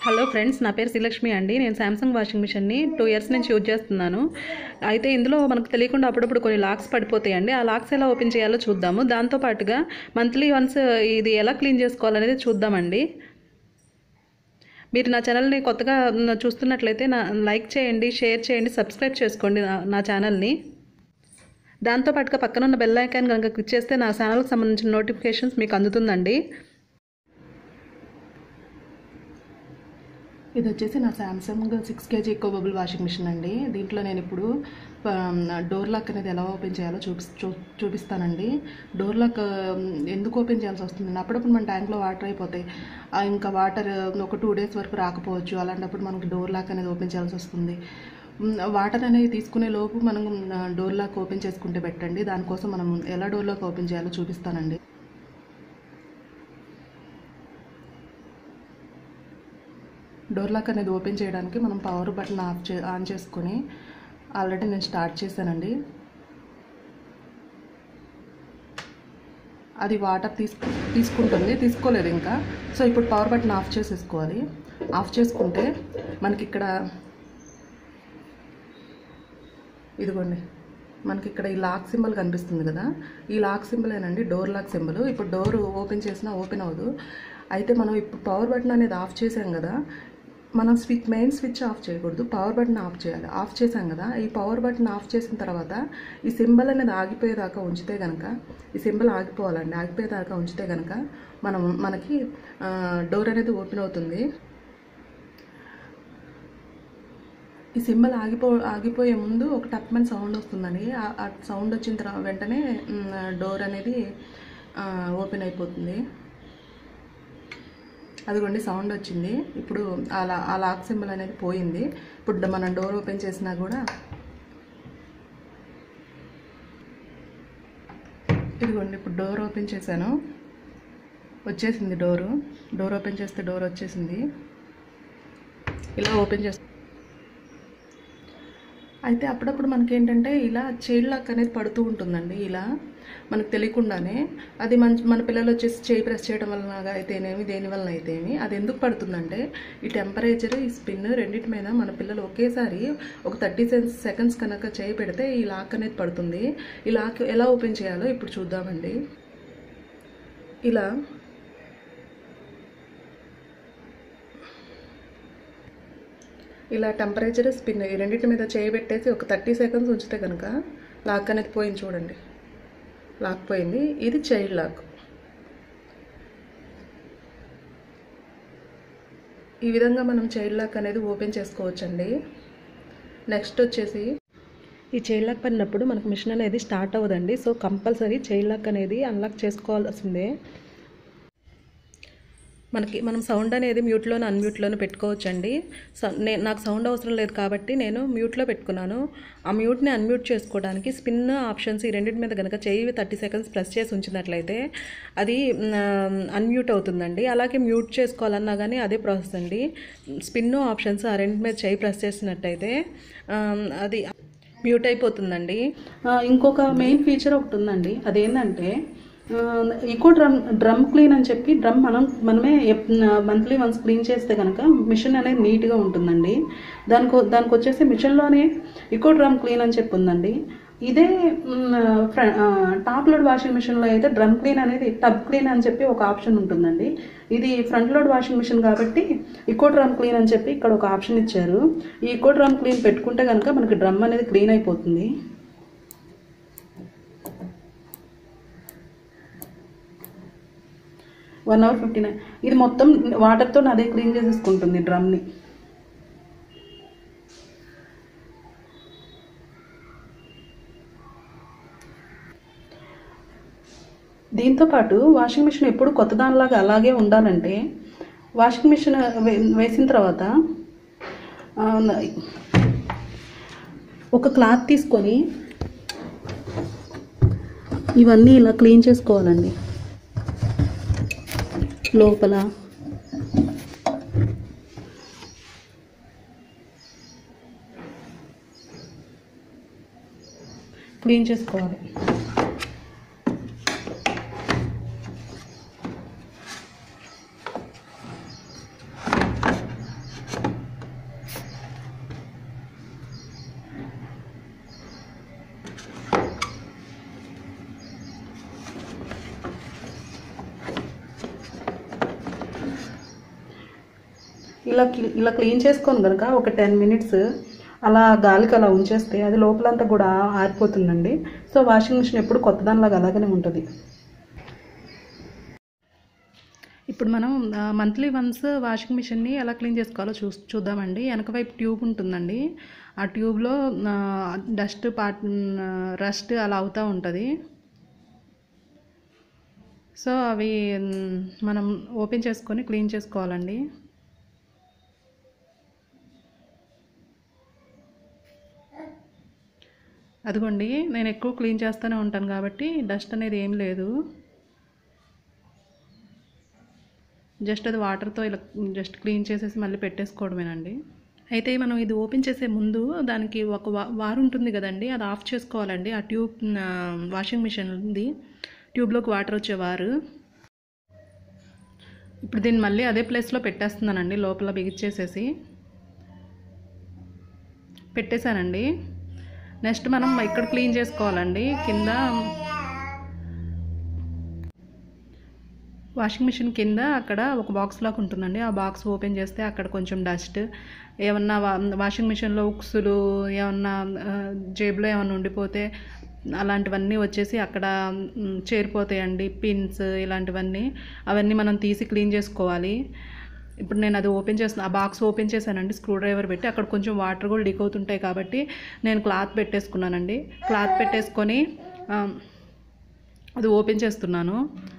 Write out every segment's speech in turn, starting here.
hello friends నా పేరు శ్రీలక్ష్మి అండి నేను శాంసంగ్ వాషింగ్ మిషన్ని టూ ఇయర్స్ నుంచి యూజ్ చేస్తున్నాను అయితే ఇందులో మనకు తెలియకుండా అప్పుడప్పుడు కొన్ని లాక్స్ పడిపోతాయండి ఆ లాక్స్ ఎలా ఓపెన్ చేయాలో చూద్దాము దాంతోపాటుగా మంత్లీ వన్స్ ఇది ఎలా క్లీన్ చేసుకోవాలనేది చూద్దామండి మీరు నా ఛానల్ని కొత్తగా న- చూస్తున్నట్లయితే నా లైక్ చేయండి షేర్ చేయండి సబ్స్క్రైబ్ చేసుకోండి నా నా ఛానల్ని దాంతోపాటుగా పక్కన ఉన్న బెల్ ఐకాన్ కనుక క్లిక్ చేస్తే నా ఛానల్కి సంబంధించిన నోటిఫికేషన్స్ మీకు అందుతుందండి ఇది వచ్చేసి నా శాంసంగ్ సిక్స్ కేజీ ఎక్కువ బబుల్ వాషింగ్ మిషన్ అండి దీంట్లో నేను ఇప్పుడు డోర్ లాక్ అనేది ఎలా ఓపెన్ చేయాలో చూపి చూ చూపిస్తానండి డోర్ లాక్ ఎందుకు ఓపెన్ చేయాల్సి వస్తుంది అప్పుడప్పుడు మన ట్యాంక్లో వాటర్ అయిపోతాయి ఆ, ఇంకా వాటర్ ఒక టూ డేస్ వరకు రాకపోవచ్చు అలాంటప్పుడు మనకి డోర్ లాక్ అనేది ఓపెన్ చేయాల్సి వస్తుంది మ్, వాటర్ అనేది తీసుకునే లోపు మనం డోర్ లాక్ ఓపెన్ చేసుకుంటే పెట్టండి దానికోసం మనం ఎలా డోర్ లాక్ ఓపెన్ చేయాలో చూపిస్తానండి డోర్ లాక్ అనేది ఓపెన్ చేయడానికి మనం పవర్ బటన్ ఆఫ్ చే ఆన్ చేసుకొని ఆల్రెడీ నేను స్టార్ట్ చేశానండి అది వాటర్ తీసుకు తీసుకుంటుంది తీసుకోలేదు ఇంకా సో ఇప్పుడు పవర్ బటన్ ఆఫ్ చేసేసుకోవాలి ఆఫ్ చేసుకుంటే మనకి ఇక్కడ ఇదిగోండి మనకి ఇక్కడ ఈ లాక్ సింబల్ కనిపిస్తుంది కదా ఈ లాక్ సింబల్ ఏనండి డోర్ లాక్ సింబల్ ఇప్పుడు డోర్ ఓపెన్ చేసినా ఓపెన్ అవ్వదు అయితే మనం ఇప్పుడు పవర్ బటన్ అనేది ఆఫ్ చేసాం కదా మనం స్విచ్ మెయిన్ స్విచ్ ఆఫ్ చేయకూడదు పవర్ బటన్ ఆఫ్ చేయాలి ఆఫ్ చేసాం కదా ఈ పవర్ బటన్ ఆఫ్ చేసిన తర్వాత ఈ సింబల్ అనేది ఆగిపోయేదాకా ఉంచితే కనుక ఈ సింబల్ ఆగిపోవాలండి ఆగిపోయేదాకా ఉంచితే కనుక మనం మనకి డోర్ అనేది ఓపెన్ అవుతుంది ఈ సింబల్ ఆగిపో ఆగిపోయే ముందు ఒక టప్మని సౌండ్ వస్తుందండి ఆ- ఆ సౌండ్ వచ్చిన తర్వాత వెంటనే డోర్ అనేది ఆ, ఓపెన్ అయిపోతుంది అదిగోండి సౌండ్ వచ్చింది ఇప్పుడు ఆ లా- ఆ లాక్ సింబల్ అనేది పోయింది ఇప్పుడు మనం డోర్ ఓపెన్ చేసినా కూడా ఇదిగోండి ఇప్పుడు డోర్ ఓపెన్ చేశాను వచ్చేసింది డోరు డోర్ ఓపెన్ చేస్తే డోర్ వచ్చేసింది ఇలా ఓపెన్ చేస్తే అయితే అప్పుడప్పుడు మనకి ఏంటంటే ఇలా చైల్డ్ లాక్ అనేది పడుతూ ఉంటుందండి ఇలా మనకు తెలియకుండానే అది మన మన పిల్లలు వచ్చేసి చేయి ప్రెస్ చేయడం వలన అయితేనేమి దేని వలన అయితేమి అది ఎందుకు పడుతుందంటే ఈ టెంపరేచర్ ఈ స్పిన్ రెండింటి మీద మన పిల్లలు ఒకేసారి ఒక థర్టీ సెకండ్స్ కనుక చేయి పెడితే ఈ లాక్ అనేది పడుతుంది ఈ లాక్ ఎలా ఓపెన్ చేయాలో ఇప్పుడు చూద్దామండి ఇలా ఇలా టెంపరేచర్ స్పిన్ ఈ రెండింటి మీద చేయి పెట్టేసి ఒక థర్టీ సెకండ్స్ ఉంచితే కనుక లాక్ అనేది పోయింది చూడండి లాక్ పోయింది ఇది చైల్డ్ లాక్ ఈ విధంగా మనం చైల్డ్ లాక్ అనేది ఓపెన్ చేసుకోవచ్చండి నెక్స్ట్ వచ్చేసి ఈ చైల్డ్ లాక్ పడినప్పుడు మనకు మిషన్ అనేది స్టార్ట్ అవ్వదండి సో కంపల్సరీ చైల్డ్ లాక్ అనేది అన్లాక్ చేసుకోవాల్సిందే మనకి మనం సౌండ్ అనేది మ్యూట్లోనే అన్మ్యూట్లోనే పెట్టుకోవచ్చండి స- నే నాకు సౌండ్ అవసరం లేదు కాబట్టి నేను మ్యూట్లో పెట్టుకున్నాను ఆ మ్యూట్ని అన్మ్యూట్ చేసుకోవడానికి స్పిన్ ఆప్షన్స్ ఈ రెండింటి మీద కనుక చేయి థర్టీ సెకండ్స్ ప్రెస్ చేసి ఉంచినట్లయితే అది అన్మ్యూట్ అవుతుందండి అలాగే మ్యూట్ చేసుకోవాలన్నా కానీ అదే ప్రాసెస్ అండి స్పిన్ ఆప్షన్స్ ఆ రెండింటి మీద చేయి ప్రెస్ చేసినట్టయితే ఆ, అది మ్యూట్ అయిపోతుందండి ఆ, ఇంకొక మెయిన్ ఫీచర్ ఒకటి ఉందండి అదేంటంటే ఈకో డ్రమ్ డ్రమ్ క్లీన్ అని చెప్పి డ్రమ్ మనం మనమే మంత్లీ వన్స్ క్లీన్ చేస్తే కనుక మిషన్ అనేది నీట్గా ఉంటుందండి దానికి దానికి వచ్చేసి మిషన్లోనే ఈకో డ్రమ్ క్లీన్ అని చెప్పి ఉందండి ఇదే మ్, ఫ్ర- ఆ, టాప్ లోడ్ వాషింగ్ మిషన్లో అయితే డ్రమ్ క్లీన్ అనేది టబ్ క్లీన్ అని చెప్పి ఒక ఆప్షన్ ఉంటుందండి ఇది ఫ్రంట్ లోడ్ వాషింగ్ మిషన్ కాబట్టి ఈకో డ్రమ్ క్లీన్ అని చెప్పి ఇక్కడ ఒక ఆప్షన్ ఇచ్చారు ఈ ఈకో డ్రమ్ క్లీన్ పెట్టుకుంటే కనుక మనకి డ్రమ్ అనేది క్లీన్ అయిపోతుంది వన్ అవర్ ఫిఫ్టీ నైన్ ఇది మొత్తం వాటర్తో అదే క్లీన్ చేసేసుకుంటుంది డ్రమ్ని దీంతో పాటు వాషింగ్ మిషన్ ఎప్పుడు కొత్త దానిలాగా అలాగే ఉండాలంటే వాషింగ్ మిషన్ వే- వేసిన తర్వాత ఆ, ఒక క్లాత్ తీసుకొని ఇవన్నీ ఇలా క్లీన్ చేసుకోవాలండి లోపల క్లీన్ చేసుకోవాలి ఇలా క్లీ- ఇలా క్లీన్ చేసుకొని కనుక ఒక టెన్ మినిట్స్ అలా గాలికి అలా ఉంచేస్తే అది లోపలంతా కూడా ఆరిపోతుందండి సో వాషింగ్ మిషన్ ఎప్పుడు కొత్త దానిలాగా అలాగనే ఉంటుంది ఇప్పుడు మనం మంత్లీ వన్స్ వాషింగ్ మిషన్ని ఎలా క్లీన్ చేసుకోవాలో చూ చూద్దామండి వెనక వైపు ట్యూబ్ ఉంటుందండి ఆ ట్యూబ్లో డస్ట్ పార్ట్ రస్ట్ అలా అవుతూ ఉంటుంది సో అవి మ్, మనం ఓపెన్ చేసుకొని క్లీన్ చేసుకోవాలండి అదిగోండి నేను ఎక్కువ క్లీన్ చేస్తూనే ఉంటాను కాబట్టి డస్ట్ అనేది ఏం లేదు జస్ట్ అది వాటర్తో ఇలా జస్ట్ క్లీన్ చేసేసి మళ్ళీ పెట్టేసుకోవడమేనండి అయితే మనం ఇది ఓపెన్ చేసే ముందు దానికి ఒక వా వారు ఉంటుంది కదండి అది ఆఫ్ చేసుకోవాలండి ఆ ట్యూబ్ ఆ, వాషింగ్ మిషన్ ఉంది ట్యూబ్లోకి వాటర్ వచ్చే వారు ఇప్పుడు దీన్ని మళ్ళీ అదే ప్లేస్లో పెట్టేస్తున్నానండి లోపల బిగిచ్చేసేసి పెట్టేశానండి నెక్స్ట్ మనం ఇక్కడ క్లీన్ చేసుకోవాలండి కింద వాషింగ్ మిషన్ కింద అక్కడ ఒక బాక్స్ లాగా ఉంటుందండి ఆ బాక్స్ ఓపెన్ చేస్తే అక్కడ కొంచెం డస్ట్ ఏమన్నా వా- వాషింగ్ మిషన్లో ఉక్సులు ఏమన్నా ఆ, జేబులో ఏమన్నా ఉండిపోతే అలాంటివన్నీ వచ్చేసి అక్కడ మ్, చేరిపోతాయండి పిన్స్ ఇలాంటివన్నీ అవన్నీ మనం తీసి క్లీన్ చేసుకోవాలి ఇప్పుడు నేను అది ఓపెన్ చేస్తున్నా ఆ బాక్స్ ఓపెన్ చేశానండి స్క్రూ డ్రైవర్ పెట్టి అక్కడ కొంచెం వాటర్ కూడా లీక్ అవుతుంటాయి కాబట్టి నేను క్లాత్ పెట్టేసుకున్నానండి క్లాత్ పెట్టేసుకొని ఆ, అది ఓపెన్ చేస్తున్నాను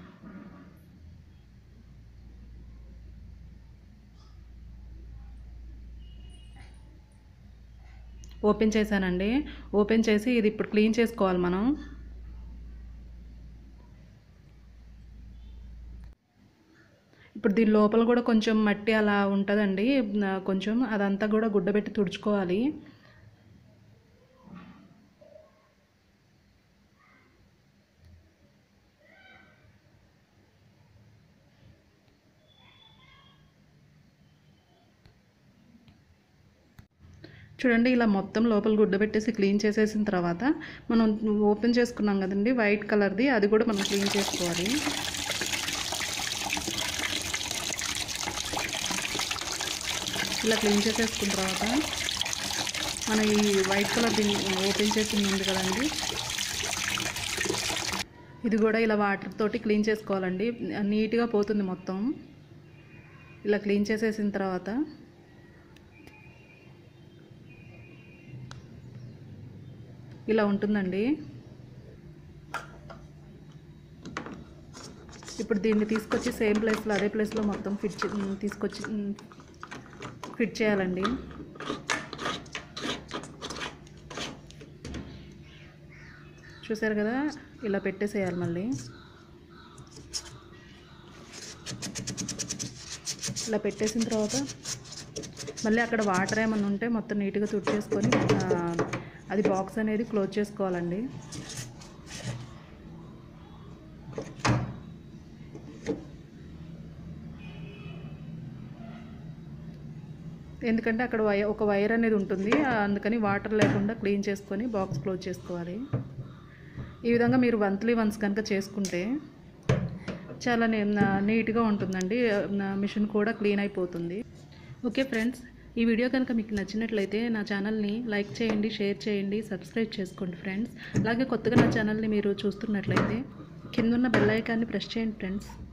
ఓపెన్ చేశానండి ఓపెన్ చేసి ఇది ఇప్పుడు క్లీన్ చేసుకోవాలి మనం ఇప్పుడు దీని లోపల కూడా కొంచెం మట్టి అలా ఉంటుందండి ఆ, కొంచెం అదంతా కూడా గుడ్డబెట్టి తుడుచుకోవాలి చూడండి ఇలా మొత్తం లోపల గుడ్డ పెట్టేసి క్లీన్ చేసేసిన తర్వాత మనం ఓపెన్ చేసుకున్నాం కదండి వైట్ కలర్ది అది కూడా మనం క్లీన్ చేసుకోవాలి ఇలా క్లీన్ చేసేసుకున్న తర్వాత మన ఈ వైట్ కలర్ ఓపెన్ చేసింది ఉంది కదండి ఇది కూడా ఇలా వాటర్ తోటి క్లీన్ చేసుకోవాలండి నీట్గా పోతుంది మొత్తం ఇలా క్లీన్ చేసేసిన తర్వాత ఇలా ఉంటుందండి ఇప్పుడు దీన్ని తీసుకొచ్చి సేమ్ ప్లేస్లో అదే ప్లేస్లో మొత్తం ఫిట్ చే- ఉమ్, తీసుకొచ్చి ఉమ్, ఫిట్ చేయాలండి చూసారు కదా ఇలా పెట్టేసేయాలి మళ్ళీ ఇలా పెట్టేసిన తర్వాత మళ్ళీ అక్కడ వాటర్ ఏమన్నా ఉంటే మొత్తం నీట్గా తుడిచేసుకొని ఆ, అది బాక్స్ అనేది క్లోజ్ చేసుకోవాలండి ఎందుకంటే అక్కడ వై ఒక వైర్ అనేది ఉంటుంది ఆ, అందుకని వాటర్ లేకుండా క్లీన్ చేసుకొని బాక్స్ క్లోజ్ చేసుకోవాలి ఈ విధంగా మీరు మంత్లీ వన్స్ కనుక చేసుకుంటే చాలా నే- నా- నీట్గా ఉంటుందండి నా మిషన్ కూడా క్లీన్ అయిపోతుంది ఓకే ఫ్రెండ్స్ ఈ వీడియో కనుక మీకు నచ్చినట్లయితే నా ఛానల్ని లైక్ చేయండి షేర్ చేయండి సబ్స్క్రైబ్ చేసుకోండి ఫ్రెండ్స్ అలాగే కొత్తగా నా ఛానల్ని మీరు చూస్తున్నట్లయితే కిందున్న బెల్ ఐకాన్ని ప్రెస్ చేయండి ఫ్రెండ్స్